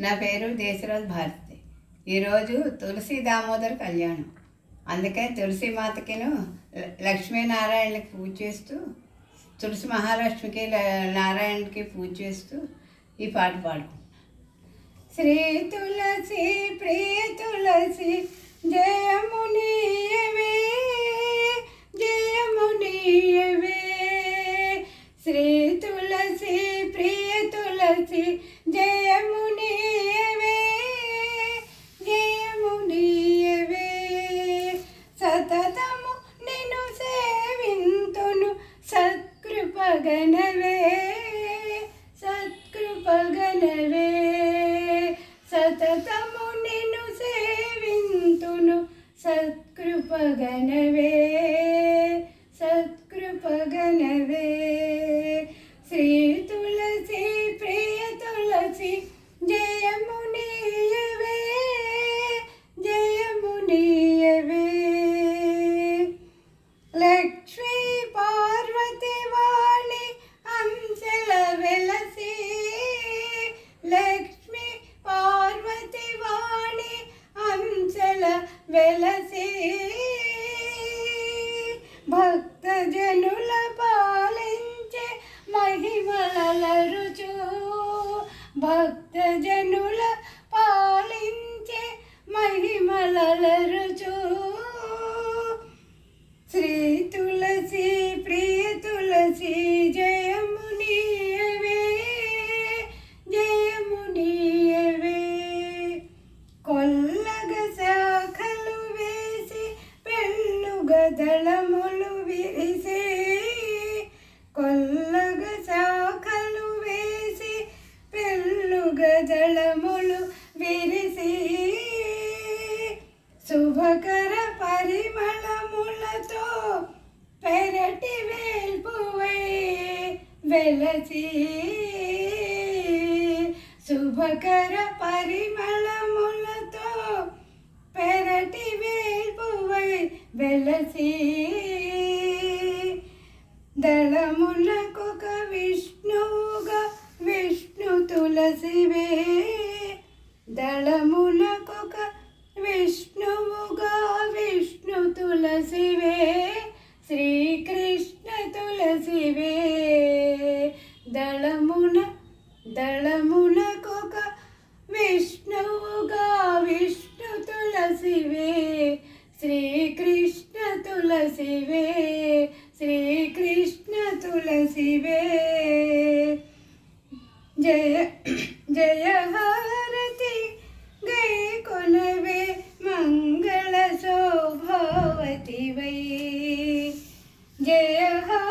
నా పేరు దేశరాజ్ భారతి ఈరోజు తులసి దామోదర్ కళ్యాణం అందుకే తులసి మాతకిను ల- లక్ష్మీనారాయణకి పూజ చేస్తూ తులసి మహాలక్ష్మికి ల- నారాయణకి పూజ చేస్తూ ఈ పాట పాడుకుంటాం శ్రీ తులసి ప్రియ తులసి జయమునీయవే జయమునీయవే శ్రీ తులసి ప్రియ తులసి జయమునీయవే జయమునీయవే సతతము నిన్ను సేవింతును సత్కృపగణవే సత్కృపగణవే సతతము నిన్ను సేవింతును సత్కృపగణవే సత్కృపగణవే శ్రీ తులసి ప్రియ తులసి జయమునీయవే జయమునీయవే లక్ష్మీ పార్వతి వాణి అంశల వెలసి లక్ష్మీ పార్వతి వాణి అంశల వెలసి భక్త జనుల పాలించే మహిమల రుచు భక్త జనుల పాలించే మహిమల రుచు శ్రీ తులసి ప్రియ తులసి జయమునీయవే జయమునీయవే కొల్లగ శాఖలు వేసి పెళ్ళుగ దళములు విరిసి కొల్లగ శాఖలు వేసి పెళ్ళుగ దళములు విరిసి శుభకర పరిమళములతో పెరటి వేల్పువై వెలసి శుభకర పరిమళములతో పెరటి వేల్పువై వెలసి దళమునకొక విష్ణువుగా విష్ణు తులసివే దళమునకొక విష్ణువుగా విష్ణు తులసివే శ్రీకృష్ణ తులసివే దళమున దళమునకొక విష్ణువుగా విష్ణు తులసివే శ్రీకృష్ణ తులసివే శ్రీకృష్ణ తులసివే జయ జయ హారతి గై కొనవే మంగళ శోభావతి వై జయ